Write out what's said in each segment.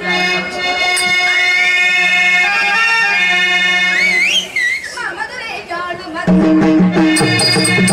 Madurai யாழும் Madurai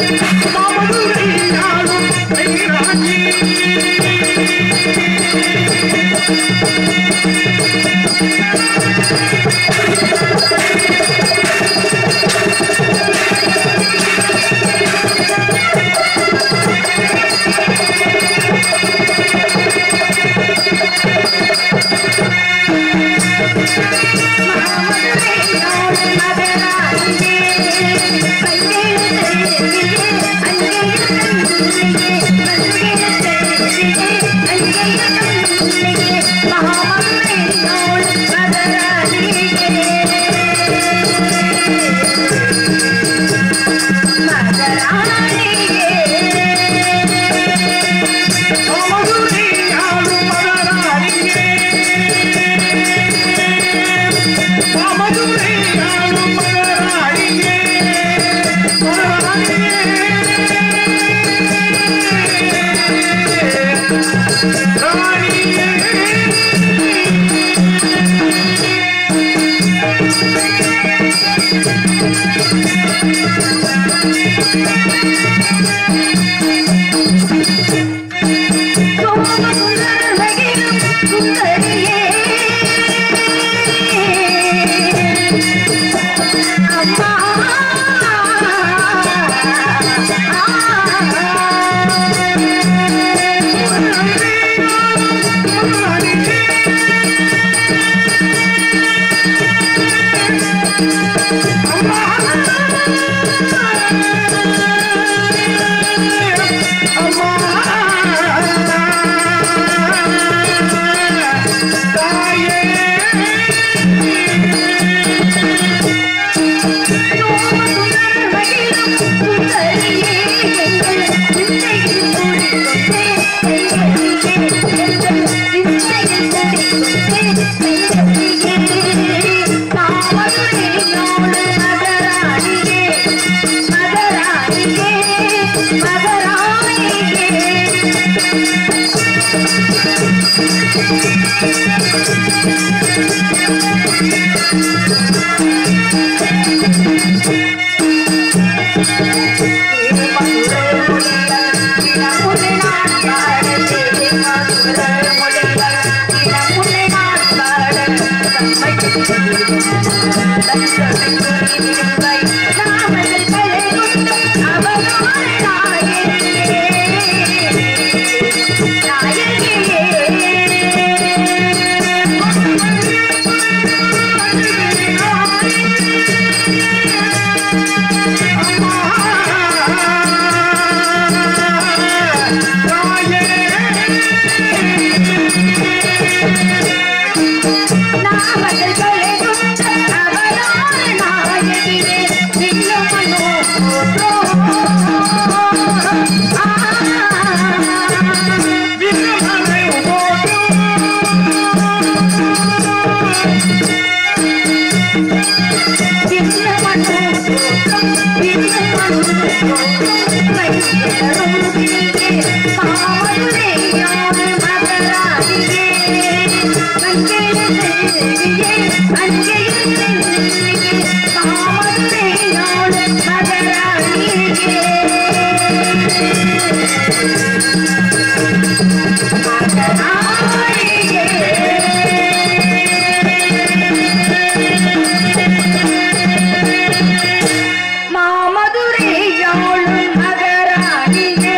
மாமதுரை யாழும் மகராணியே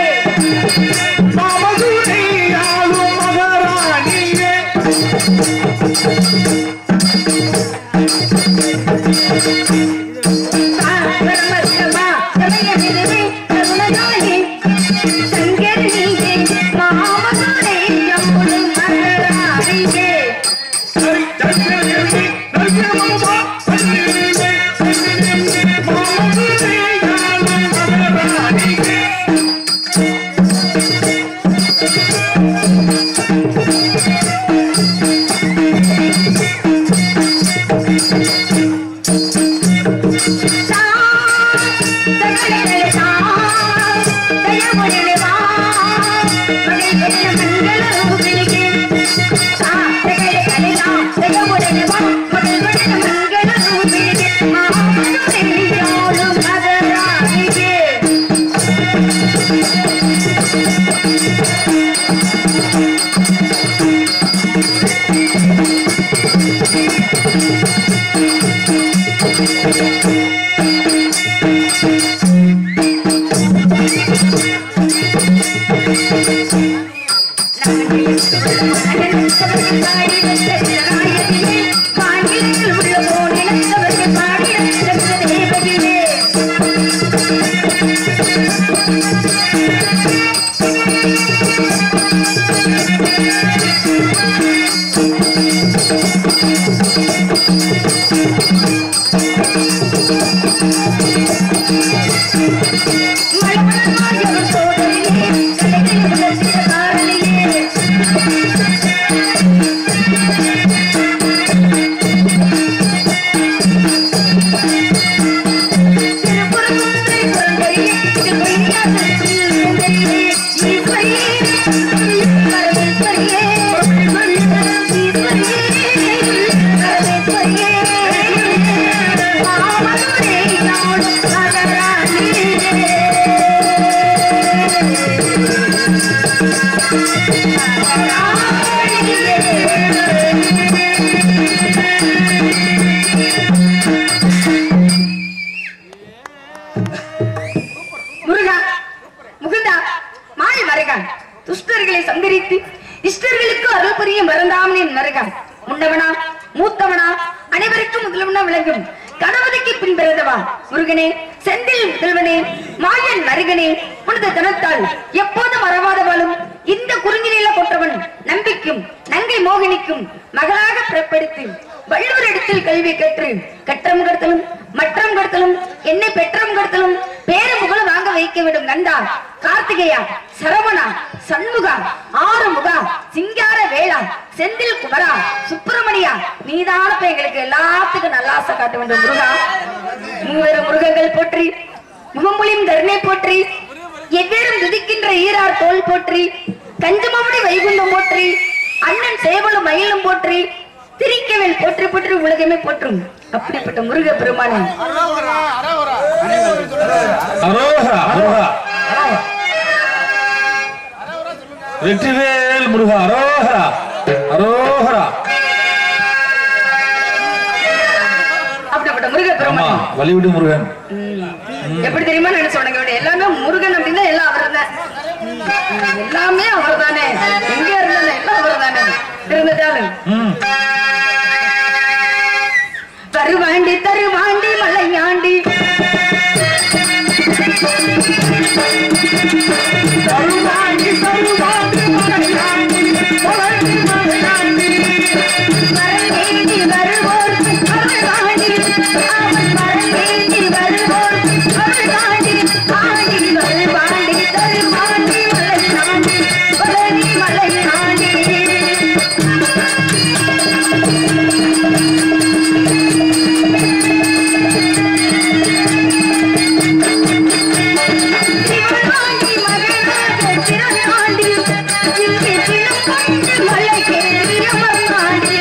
பரமசிவா சமயமிருவே கருணாயே சங்கரணியே மாமதுரை யாழும் மகராணியே Thank இருக்கிறார் முன்னவனா மூத்தவனா அனைவருக்கும் முதல்வனா விளங்கும் கணவதிக்கு பின் பிறந்தவா முருகனே செந்தில் முதல்வனே மாயன் மருகனே உனது தனத்தால் எப்போதும் மறவாதவாளும் இந்த குறிஞ்சிநில கொற்றவன் நம்பிக்கும் நங்கை மோகினிக்கும் மகளாக பிறப்படுத்தி வள்ளுவர் இடத்தில் கல்வி கற்று கற்றம் கடத்தலும் மற்றம் கடத்தலும் என்னை பெற்றம் கடத்தலும் பேரு புகழும் வாங்க வைக்க விடும் நந்தா கார்த்திகேயா சரவணா சண்முகா ஆறுமுகா சிங்கார வேளா செந்தில் குமரா சுப்பிரமணியா நீதான இப்ப எங்களுக்கு எல்லாத்துக்கும் நல்ல ஆசை காட்ட வேண்டும் முருகா மூவேறு முருகங்கள் போற்றி முகமொழியும் தருணை போற்றி எவ்வேறும் துதிக்கின்ற ஈரார் தோல் போற்றி கஞ்சமபடி வைகுண்டம் போற்றி அண்ணன் சேவலும் மயிலும் போற்றி திரிக்கவேல் போற்றி போற்றி உலகமே போற்றும் அப்படிப்பட்ட முருக பெருமானே அரோகரா முருகா வெற்றிவேல் முருகா அரோகரா அரோகரா அப்படிப்பட்ட முருக ஆமா பெருமானே வழிவிடு முருகன் எப்படி தெரியுமா நினைச்சு உனக்கு வேண்டிய எல்லாமே முருகன் அப்படின்னா எல்லாம் அவர் தான் எல்லாமே அவர் தானே எங்க இருந்தாலும் எல்லாம் அவர் தானே இருந்ததாலும் ம் தருவாண்டி தருவாண்டி மலையாண்டி தருவாண்டி தருவாண்டி மலையாண்டி மலையாண்டி மலையாண்டி வரவேண்டி வருவோர் அருள்வாண்டி அவன் வரவேண்டி வருவோர் அருள்வாண்டி ஆண்டி வருவாண்டி தருவாண்டி மலையாண்டி மலரி மலையாண்டி சிவனாண்டி மகனாக திறனாண்டி இங்கே தினம் கண்டு மலை கேறி அமர்ந்தாண்டி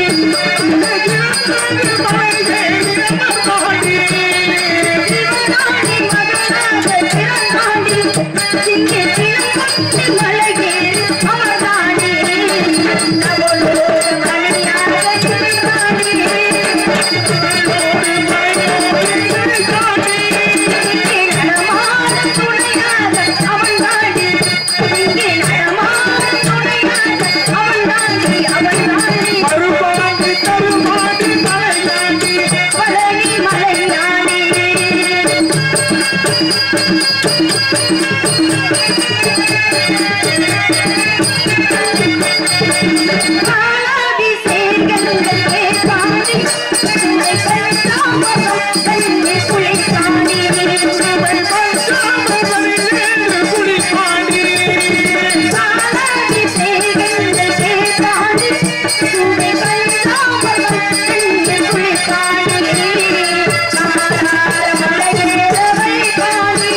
சிவனாண்டி மகனாக திறனாண்டி இங்கே தினம் கண்டு மலை கேறி அமர்ந்தாண்டி அவளோட மனையாக இருந்தாண்டி இங்கே நடமாட துணையாக அவன் தாண்டி இங்கே நடமாட துணையாக அவன் தாண்டி அவன் தாண்டி தருவாண்டி தருவாண்டி தலையாண்டி பழனி மலையாண்டி காலாடி சேர்கங்கள் கேட்காண்டி உன்னை கண்டாமலம் கண்ணே குளிக்காண்டி உங்கள் காலாடி சேர்கங்கள் கேட்காண்டி உன்னை கண்டாமலம் கண்ணே குளிக்காண்டி காலார மலையேறவை காண்டி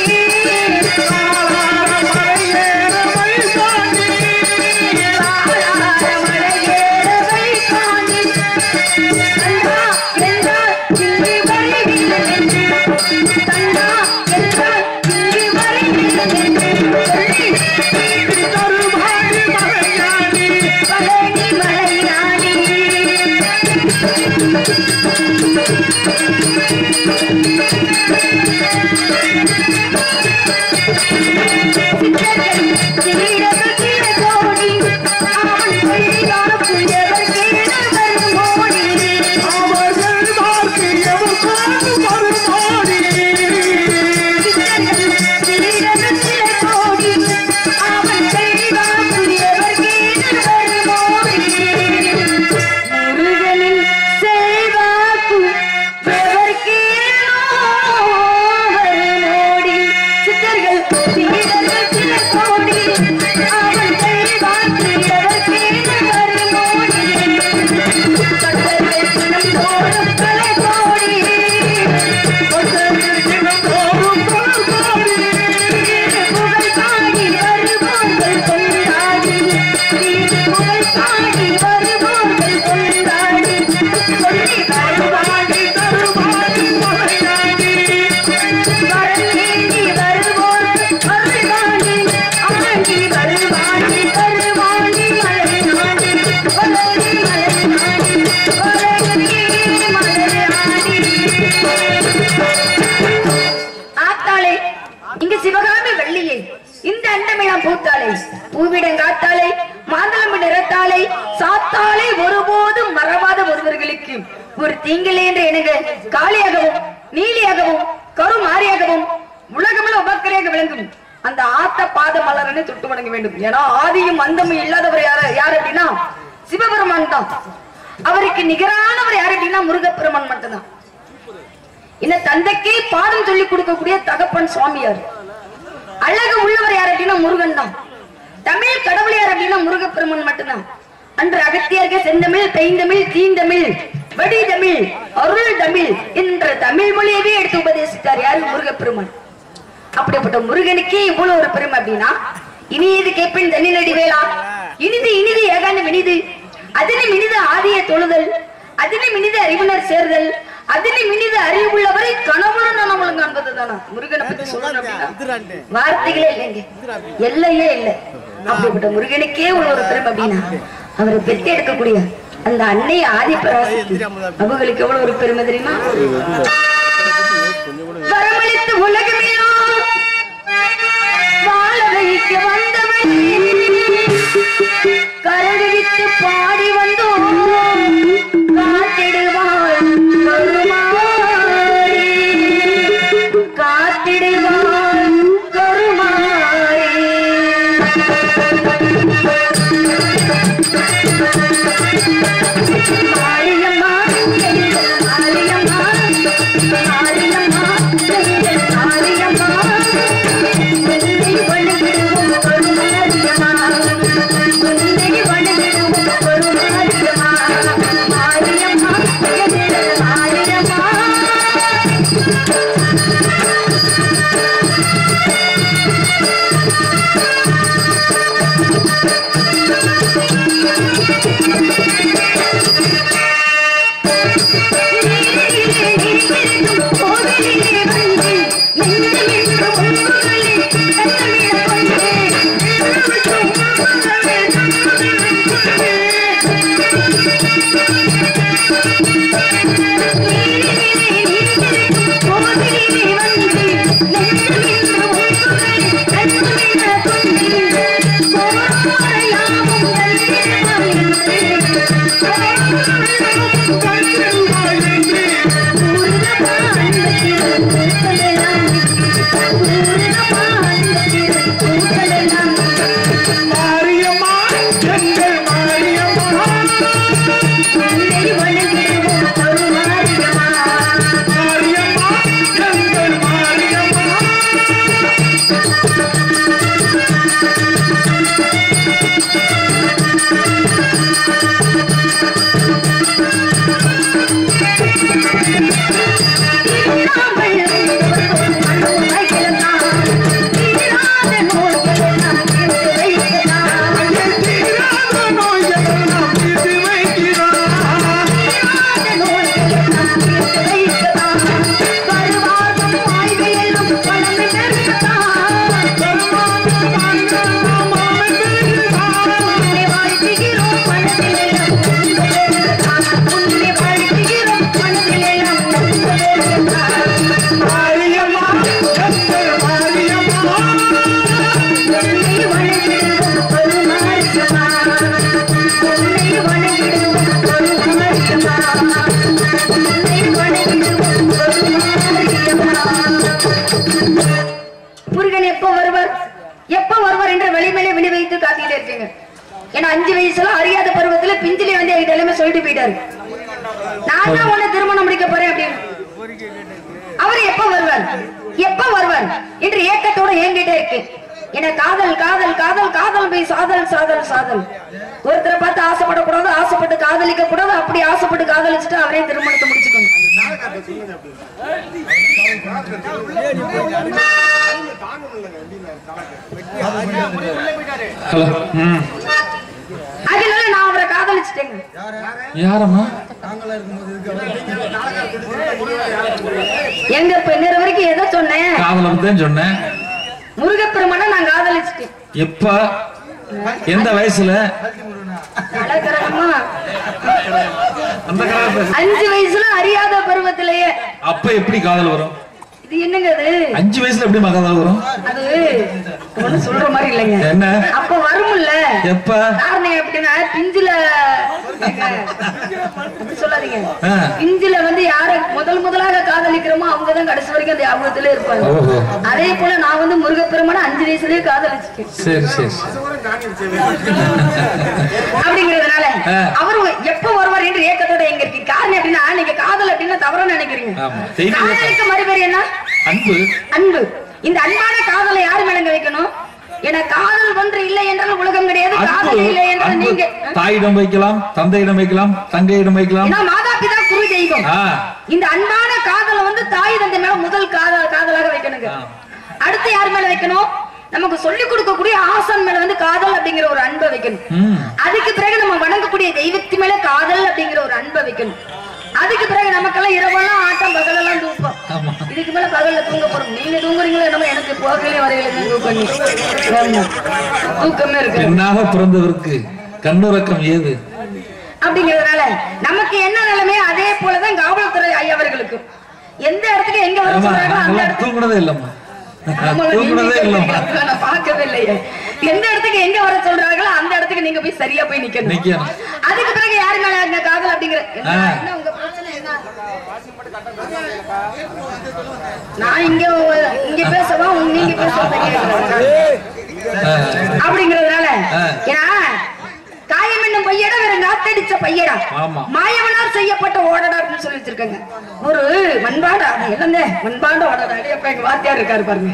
காலார மலையேறவை காண்டி கண்டா என்றால் இங்கு வருகின்ற என்று கண்டா என்றால் இங்கு வருகின்ற என்று சொல்லி பழனி மலையாணி சித்தர்கள் கிரீடங்கள் கீழ கோடி அவன் சொல்லிதான புயவர் கேடவர் மோடி சித்தர்கள் கிரீடங்கள் கீழ கோடி அவன் சொல்லிதான புயவர் கேடவர் மோடி முருகனின் செல்வாக்கு எவர்க்கேனோ வருமோடி. சித்தர்கள் சீடர்கள் சில கோடி அவன் செல்வாக்கு எவர்க்கேனோ வருமோடி. கட்டர்கள் தினம் தோறும் கலை கோடி. கொட்டர்கள் தினம் தோறும் புகழ் கோடி. புகழ் பாடி வருவோர்கள் கொண்டாடி புகழ் பாடி வருவோர்கள் கொண்டாடி சொல்லி வருவாடி தருவாடி மலையாடி வரவேண்டி வருவோர் அருள்வாண்டி ஆண்டி வருவாண்டி தருவாண்டி மலையாடி வளரி மலையாடி வளரி மலையாடி ஆத்தாளே இங்க சிவகாமி வெள்ளியே இந்த அண்டமிழம் பூத்தாளை பூவிடங்காத்தாளை மாந்தளம்பு நிறத்தாளை சாத்தாளை ஒருபோதும் தீங்கில்லை என்று எண்ணுங்க காளியாகவும் நீலியாகவும் கருமாரியாகவும் உலகமுள்ள உபக்கரையாக விளங்கும் அந்த ஆத்த பாத மலரனை தொட்டு வணங்க வேண்டும் ஏன்னா ஆதியும் அந்தமும் இல்லாதவர் யாரு யார் அப்படின்னா சிவபெருமான் தான் அவருக்கு நிகரானவர் யார் அப்படின்னா முருகப்பெருமான் மட்டும்தான் இந்த தந்தைக்கே பாடம் சொல்லி கொடுக்கக்கூடிய தகப்பன் சுவாமியார் அழகு உள்ளவர் யார் அப்படின்னா முருகன் தான் தமிழ் கடவுள் யார் அப்படின்னா முருகப்பெருமான் மட்டும்தான் அன்று அகத்தியர்க்கு செந்தமிழ் பெய்ந்தமிழ் தீந்தமிழ் வடி தமிழ் அருள் தமிழ் என்ற தமிழ் மொழியவே எடுத்து உபதேசித்தார் யாரு முருகப்பெருமான் அப்படிப்பட்ட முருகனுக்கே இவ்வளவு ஒரு பெருமை அப்படின்னா இனியது கேட்பின் தன்னினடி வேளா இனிது இனிது ஏகாந்தம் இனிது அதிலும் இனிது ஆதிய தொழுதல் அதிலும் இனிது அறிவுணர் சேர்தல் அதிலும் இனிது அறிவுள்ளவரை கனவுடன் நனவுடன் காண்பது தானா முருகனை பத்தி சொல்லணும் அப்படின்னா வார்த்தைகளே இல்லைங்க எல்லையே இல்லை அப்படிப்பட்ட முருகனுக்கே உள்ள ஒரு பெருமை அப்படின்னா அவரை பெற்று எடுக்கக்கூடிய அந்த அன்னை ஆதி பராசக்தி அவங்களுக்கு எவ்வளவு ஒரு பெருமை தெரியுமா வரமளித்து உலகமெல்லாம் வாழ வைக்க வந்தவன் கரடிவிட்டு பாடி வந்தோம் காத்திடுவாள் கருமாரி காத்திடுவாள் கருமாரி மாரியம்மா எங்கள் மாரியம்மா மாரியம்மா எங்கள் மாரியம்மா உன்னை வணங்கிடுவோம் கருமாரியம்மா உன்னை வணங்கிடுவோம் கருமாரியம்மா மாரியம்மா எங்கள் மாரியம்மா மாரியம்மா எங்கள் மாரியம்மா மாரியம்மா எங்கள் மாரியம்மா தீராத நோயெல்லாம் தீர்த்து வைக்கிறார் மாரியம்மா எங்கள் மாரியம்மா முருகன் எப்போ வருவார் எப்போ வருவார் என்ற வழிமேலே விழி வைத்து காத்திட்டு இருக்கீங்க ஏன்னா அஞ்சு வயசுல அறியாத பருவத்துல பிஞ்சிலே வந்து எங்க எல்லாமே சொல்லிட்டு போயிட்டாரு நான் தான் உன்னை திருமணம் முடிக்க போறேன் அப்படின்னு அவர் எப்ப வருவார் எப்ப வருவார் என்று ஏக்கத்தோட என்கிட்ட இருக்கு என காதல் காதல் காதல் காதல் போய் சாதல் சாதல் சாதல் ஒருத்தரை பார்த்து ஆசைப்படக்கூடாது ஆசைப்பட்டு காதலிக்க கூடாது அப்படி ஆசைப்பட்டு காதலிச்சுட்டு அவரே திருமணத்தை முடிச்சுக்கணும் ஹலோ ம் அதனால நான் அவரை காதலிச்சிட்டேங்க யாரம்மா எங்க இப்ப நேரம் வரைக்கும் எதை சொன்னேன் காதல தான் சொன்னேன் முருகப்பெருமானை நான் காதலிச்சிட்டேன் எப்ப எந்த வயசுல அழகரகமா அந்த காலத்துல அஞ்சு வயசுல அறியாத பருவத்திலேயே அப்ப எப்படி காதல் வரும் இது என்னங்க அது அஞ்சு வயசுல எப்படி காதல் வரும் அது ஒண்ணு சொல்ற மாதிரி இல்லைங்க என்ன அப்ப வரும்ல எப்ப காரணம் எப்படின்னா பிஞ்சுல அது சொல்ல சொல்லாதீங்க ஆ. இஞ்சில வந்து யார முதல் முதலாக காதலிக்கிறோமோ அவங்கதான் கடைசி வரைக்கும் அந்த ஞாபகத்திலே இருப்பாங்க ஓஹோ. அதே போல நான் வந்து முருகப்பெருமான அஞ்சு வயசுலயே காதலிச்சிட்டேன் சரி சரி சரி அப்படிங்கறதுனால ஆ. அவர் எப்ப வருவார் என்று ஏக்கத்தோட எங்க இருக்கு காரணம் எப்படின்னா நீங்க காதல் அப்படின்னா தவறா நினைக்கிறீங்க ஆமா. செய்தி காதலுக்கு மறுபேர் என்ன அன்பு அன்பு இந்த அன்பான காதலை யார் மேலங்க வைக்கணும் ஏன்னா காதல் ஒன்று இல்லை என்றால் உலகம் கிடையாது அன்பு காதல் இல்லை என்றால் அன்பு நீங்க தாயிடம் வைக்கலாம் தந்தையிடம் வைக்கலாம் தங்கையிடம் வைக்கலாம் ஏன்னா மாதா பிதா குரு தெய்வம் ஆ இந்த அன்பான காதலை வந்து தாய் தந்தை மேல முதல் காதல் காதலாக வைக்கணுங்க ஆ. அடுத்து யார் மேல வைக்கணும் நமக்கு சொல்லிக் கொடுக்கக்கூடிய ஆசான் மேல வந்து காதல் அப்படிங்கிற ஒரு அன்பை வைக்கணும் ம் அதுக்கு பிறகு நம்ம வணங்கக்கூடிய தெய்வத்து மேல காதல் அப்படிங்கிற ஒரு அன்பை வைக்கணும் அதுக்கு பிறகு நமக்கெல்லாம் இரவெல்லாம் ஆட்டம் பகலெல்லாம் தூக்கம் ஆமா இதுக்கு மேல பகல்ல தூங்க போறோம் நீங்க தூங்குறீங்களோ என்னமோ எனக்கு போகலே வரையில தூக்கம் ஆமா. தூக்கமே இருக்கு பெண்ணாக பிறந்தவருக்கு கண்ணுறக்கம் ஏது அப்படிங்கறதுனால நமக்கு என்ன நிலைமை அதே போலதான் காவல்துறை ஐயவர்களுக்கு எந்த இடத்துக்கு எங்க வர ஆமா சொல்றாங்களோ அந்த நாங்கெல்லாம் இடத்துக்கு தூங்குனதே இல்லம்மா ஆமாங்க, தூங்குனதே நீங்க இல்லம்மா சொல்றீங்க. நான் பார்க்கவே இல்லையே எந்த இடத்துக்கு எங்க வர சொல்றாங்களோ அந்த இடத்துக்கு நீங்க போய் சரியா போய் நிக்கணும் நிக்கணும். அதுக்கு பிறகு யாரு மேல அங்க காதல் அப்படிங்கிற என்ன ஆ. என்ன உங்க பிரச்சனை என்ன நான் இங்க இங்க பேசவா உங்க நீங்க பேசவா கேக்குறேன் ஆ, அப்படிங்கறதுனால ஆ. ஏன்னா காயம் என்னும் பையடா வேற நாத்தடிச்ச பையடா ஆமா. மாயவனார் செய்யப்பட்ட ஓடடா அப்படின்னு சொல்லி வச்சிருக்காங்க ஒரு மண்பாடா அது என்னங்க மண்பாண்ட ஓடடா அடியப்ப எங்க வாத்தியார் இருக்காரு பாருங்க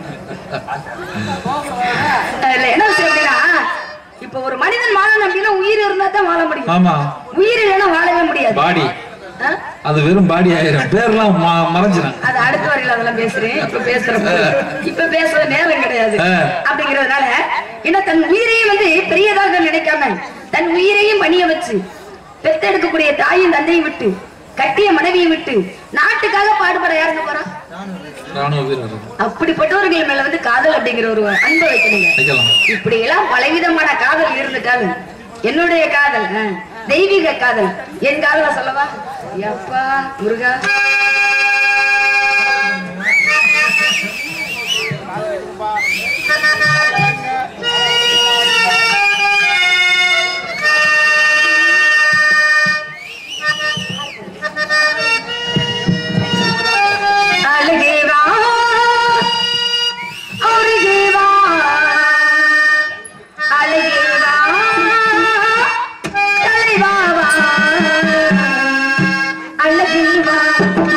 அதுல என்ன விஷயம் அப்படின்னா இப்ப ஒரு மனிதன் வாழணும் அப்படின்னா உயிர் இருந்தா தான் வாழ முடியும் ஆமா உயிர் இல்லைன்னா வாழவே முடியாது பாடி ஆ? அது வெறும் பாடி ஆயிரும் பேர்லாம் ம- மறைஞ்சிடும் அது அடுத்த வரையில அதெல்லாம் பேசுறேன் இப்ப பேசுறேன் இப்ப பேசுற நேரம் கிடையாது ஆ. அப்படிங்கறதுனால ஏன்னா தன் உயிரையும் வந்து பெரியதாக நினைக்காம தன் உயிரையும் பணிய வச்சு பெத்தெடுக்கக்கூடிய தாயும் தந்தையும் விட்டு கட்டிய மனைவியை விட்டு நாட்டுக்காக பாடுபட யாருங்க போறா ராணுவ வீரர் அப்படிப்பட்டவர்கள் மேல வந்து காதல் அப்படிங்கிற ஒரு அன்பை வைக்கணுங்க வைக்கலாம் இப்படி எல்லாம் பலவிதமான காதல் இருந்துட்டாலும் என்னுடைய காதல் ஆ, தெய்வீக காதல் என் காதல சொல்லவா எப்பா முருகா அழகே வா அருகே வா அழகே வா தலைவா வா அழகே வா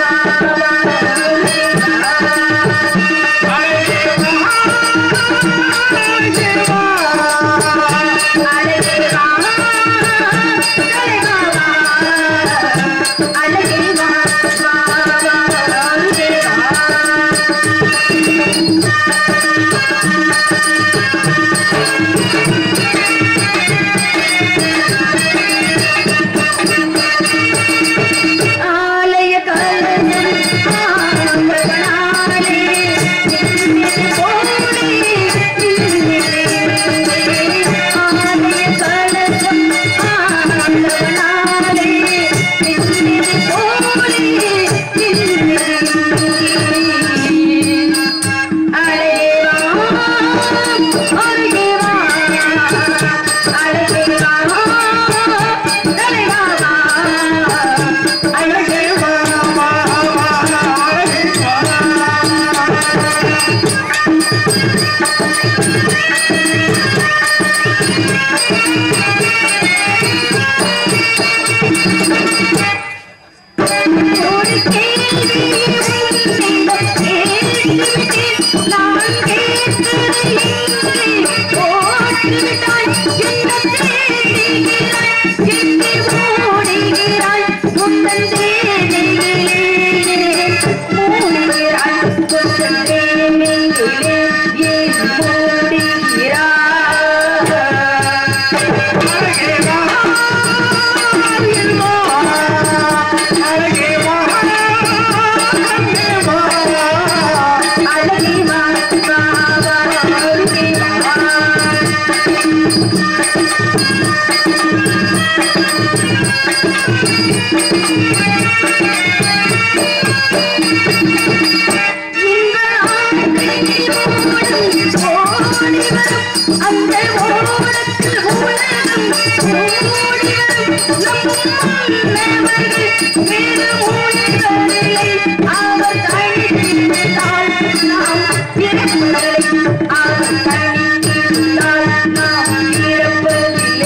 வேறு மூலிகளில்லை அவர் தனித்திருந்தால் நாம் பிறப்பதில்லை அவர் தனித்திருந்தால் நாம் பிறப்பதில்லை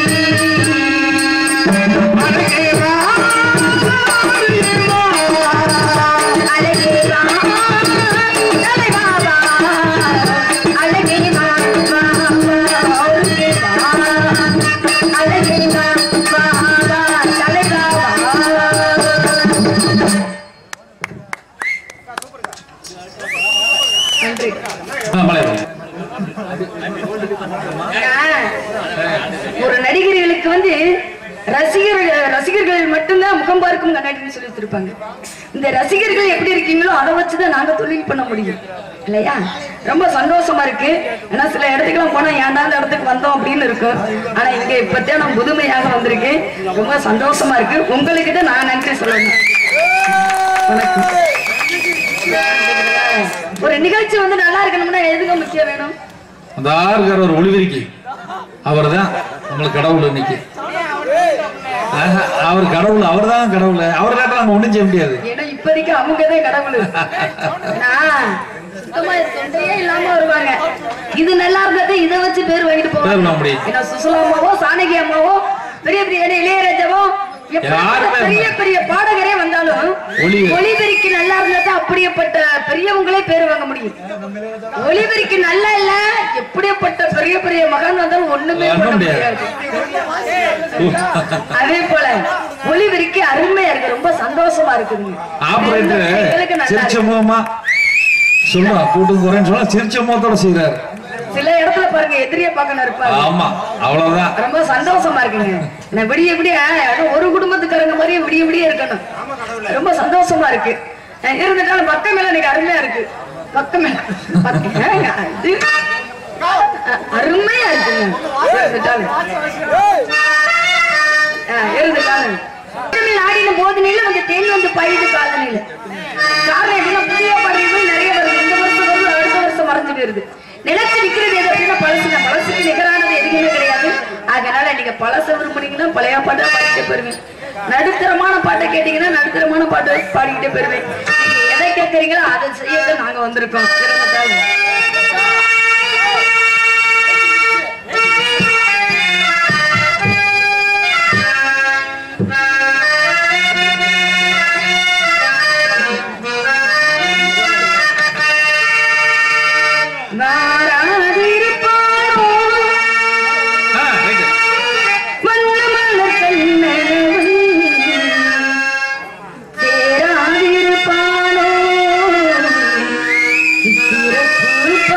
அழகே வா அழகே வா தலைவா வா அழகே வா வா வா அழகே வா அழகே வா வா வா தலைவா வா நன்றி ஆ, மலையாளம். ஒரு நடிகர்களுக்கு வந்து ரசிகர்கள் ரசிகர்கள் மட்டும்தான் முகம் பார்க்கும் கண்ணாடின்னு சொல்லி வச்சிருப்பாங்க இந்த ரசிகர்கள் எப்படி இருக்கீங்களோ அதை வச்சுதான் நாங்க தொழில் பண்ண முடியும் இல்லையா ரொம்ப சந்தோஷமா இருக்கு ஏன்னா சில இடத்துக்குலாம் போனா ஏன்டா இந்த இடத்துக்கு வந்தோம் அப்படின்னு இருக்கும் ஆனா இங்க இப்பத்தான் நான் புதுமையாக வந்திருக்கேன் ரொம்ப சந்தோஷமா இருக்கு உங்களுக்கு தான் நான் நன்றி சொல்லணும் வணக்கம் ஒரு நிகழ்ச்சி வந்து நல்லா இருக்கணும்னா எதுக்கு முக்கியம் வேணும் அந்த ஆறுகார் ஒரு ஒளிவிரிக்கி அவர் தான் உங்களுக்கு கடவுள் இன்னைக்கு ஆஹா, அவர் கடவுள் அவர் தான் கடவுள் அவர் கேட்டா நம்ம ஒண்ணும் செய்ய முடியாது ஏன்னா இப்போதைக்கு அவங்கதான் கடவுள் நான் சுத்தமா தொண்டையே இல்லாம வருவாங்க இது நல்லா இருந்தது இதை வச்சு பேர் வாங்கிட்டு பேர் வாங்க போவாங்க முடியும். ஏன்னா சுசலா அம்மாவோ சாணகி அம்மாவோ பெரிய பெரிய ஏன்னா இளையராஜாவோ எப்படிப்பட்ட யாருமே பெரிய பெரிய பாடகரே வந்தாலும் ஒளி- ஒளிபெருக்கி நல்லா இருந்தா அப்படியேப்பட்ட பெரியவங்களே பேர் வாங்க முடியும் ஒளிபெருக்கி நல்லா இல்ல எப்படியேப்பட்ட பெரிய பெரிய மகன் வந்தாலும் ஒண்ணுமே பண்ண பண்ண முடியாது. முடியாது அதே போல ஒளிபெருக்கி அருமையா இருக்கு ரொம்ப சந்தோஷமா இருக்குதுங்க ஆபரேட்டர் எங்களுக்கு நல்லா சிரிச்ச இருக்கு. முகமா சொல்றா கூட்டம் குறைன்னு சொன்னா சிரிச்ச முகத்தோட செய்யறாரு சில இடத்துல பாருங்க எதிரிய பார்க்கணும் இருப்பாங்க ஆமா அவ்வளவுதான் ரொம்ப சந்தோஷமா இருக்குங்க நான் விடிய விடிய அதுவும் ஒரு குடும்பத்துக்காரங்க மாதிரியே விடிய விடிய இருக்கணும் ரொம்ப சந்தோஷமா இருக்கு அஹ் இருந்துட்டாலும் பக்கம் மேல எனக்கு அருமையா இருக்கு பக்கம் மேல பக்கம் ஏங்க, இது அஹ் அருமையா இருக்குங்க இருந்துட்டாலும் அஹ் இருந்துட்டாலும் தமிழ் ஆடின போதனையில வந்து தேன் வந்து பாயுது காதனையில காரணம் எப்படின்னா புதிய பாடல்கள் நிறைய வருது இந்த வருஷம் வருது அடுத்த வருஷம் மறைஞ்சு போயிருது நிலைச்சு நிக்கிறது எது அப்படின்னா பழசு தான் பழசுக்கு நிகரானது எதுவுமே கிடையாது அதனால நீங்க பழச விரும்புனீங்கன்னா பழைய பாட்டா பாடிக்கிட்டே போயிருவேன் நடுத்தரமான பாட்டை கேட்டீங்கன்னா நடுத்தரமான பாட்டை பாடிக்கிட்டே போயிருவேன் நீங்க எதை கேட்கறீங்களோ அதை செய்யத்தான் நாங்க வந்திருக்கோம் இருந்துட்டாலும் வாராதிருப்பானோ ஆ, ரைட்டு. வண்ணமலர் கண்ணனவன் சேராதிருப்பானோ இப்பிறப்பு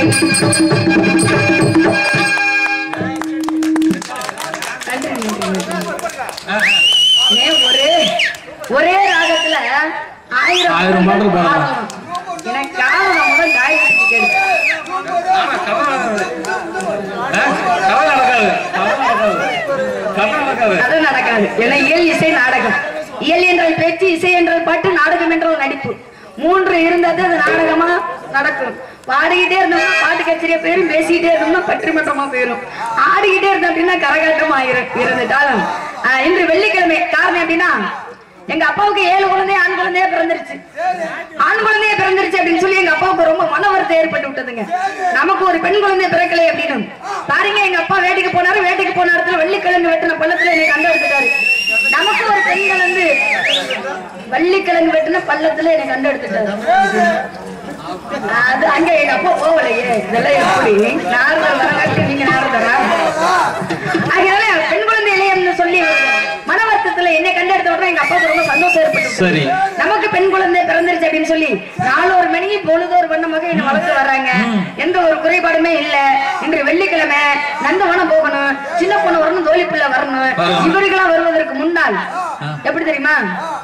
நன்றி, நன்றி, நன்றி. ஏன் ஒரே ஒரே ராகத்துல ஆயிரம் ஆயிரம் பாடல் பாடலாம். எனக்கு காலம் நான் முதல் தாய் வீட்டுக்கு கேட்டு ஆமா, கதை நடக்காது. ஆ? கதை நடக்காது. கதை நடக்காது. கதை நடக்காது. அது நடக்காது ஏன்னா இயல் இசை நாடகம் இயல் என்றால் பேச்சு இசை என்றால் பாட்டு நாடகம் என்றால் நடிப்பு மூன்று இருந்தாது அது நாடகமா நடக்கும் பாடிக்கிட்டே இருந்தோம்னா பாட்டு கச்சேரியா போயிரும் பேசிக்கிட்டே இருந்தோம்னா பட்டிமன்றமா போயிரும் ஆடிக்கிட்டே இருந்தோம் அப்படின்னா கரகாட்டமா இரு- இருந்துட்டாலும் ஆஹ், இன்று வெள்ளிக்கிழமை காரணம் அப்படின்னா எங்க அப்பாவுக்கு ஏழு குழந்தை ஆண் குழந்தையா பிறந்துருச்சு ஆண் குழந்தைய பிறந்துருச்சு அப்படின்னு சொல்லி எங்க அப்பாவுக்கு ரொம்ப மன வருத்தம் ஏற்பட்டு விட்டதுங்க நமக்கு ஒரு பெண் குழந்தை பிறக்கலை அப்படின்னு பாருங்க எங்க அப்பா வேட்டைக்கு போனாரு வேட்டைக்கு போன இடத்துல வெள்ளிக்கிழங்கு வெட்டின பள்ளத்துல என்னை கண்டு எடுத்துட்டாரு நமக்கு ஒரு பெண் குழந்தை வள்ளிக்கிழங்கு வெட்டின பள்ளத்துல என்னை கண்டு எடுத்துட்டாரு அது அங்க எங்க அப்பா போகலையே இதெல்லாம் எப்படி நாரதர் வரங்காட்டி நீங்க நாரதரா அதனால பெண் குழந்தை இளையம்னு சொல்லி மன வருத்தத்துல என்னை கண்டெடுத்த உடனே எங்க அப்பாவுக்கு ரொம்ப சந்தோஷம் ஏற்பட்டு சரி நமக்கு பெண் குழந்தை பிறந்துருச்சு அப்படின்னு சொல்லி நாலொரு மணிக்கு பொழுதோர் வண்ணமாக என்ன வளர்த்து வர்றாங்க எந்த ஒரு குறைபாடுமே இல்ல இன்று வெள்ளிக்கிழமை நந்தவனம் போகணும் சின்ன பொண்ணு வரணும் தோழி பிள்ளை வரணும் வரணும். இவர்களா வருவதற்கு முன்னால் எப்படி தெரியுமா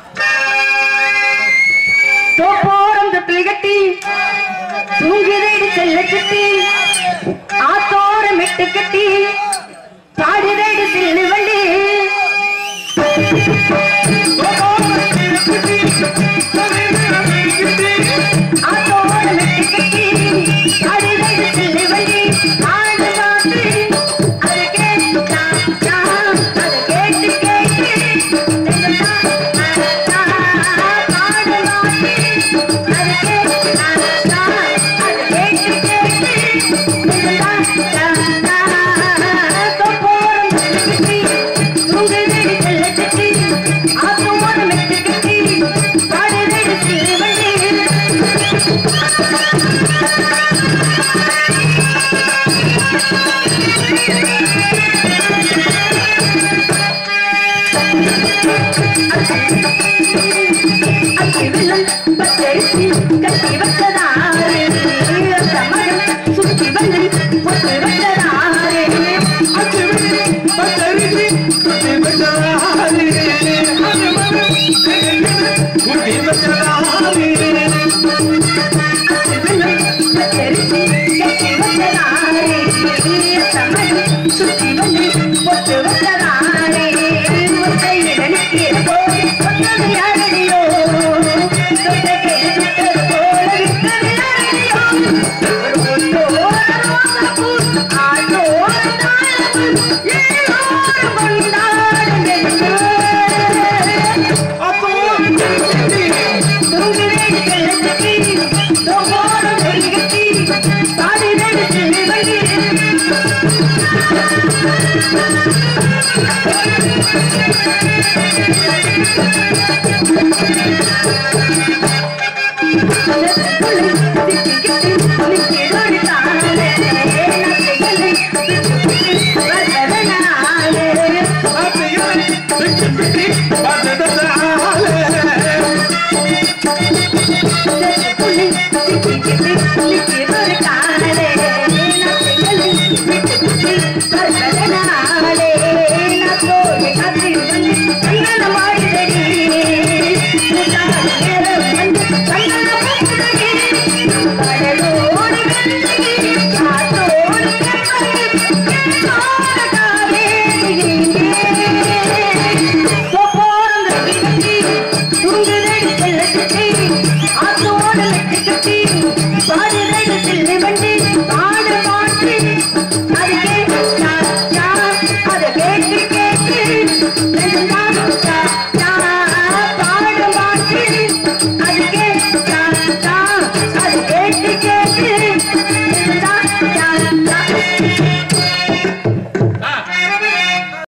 தோப்போரம் தொட்டில் கட்டி தூங்கிதேடி செல்ல கட்டி ஆத்தோரம் மெட்டு கட்டி பாடுதேடி சில்லு வண்டி ஆத்தோரம் மெட்டு கட்டி பாடுதேடி சில்லு வண்டி ஆடு காத்து அது கேட்டு அது கேட்டு கேட்டு அக்கிவிலம் பச்சரிசி கட்டி வச்சதாரே அந்த மகன் சுற்றி வந்து பொட்டு வச்சதாரே அக்கிவிலம் பச்சரிசி குட்டி பச்சராரி. குட்டி பச்சராரி. அக்கிவிலம் பச்சரிசி கட்டி வச்சதாரே அந்த மகன் சுற்றி வந்து பொட்டு வச்சதாரே ஒத்தையில் நிற்கிற போது சொன்னது யாரடியோ சொத்தகை சுட்டது போல விட்டது யாரடியோ அது கேட்டு கேட்டு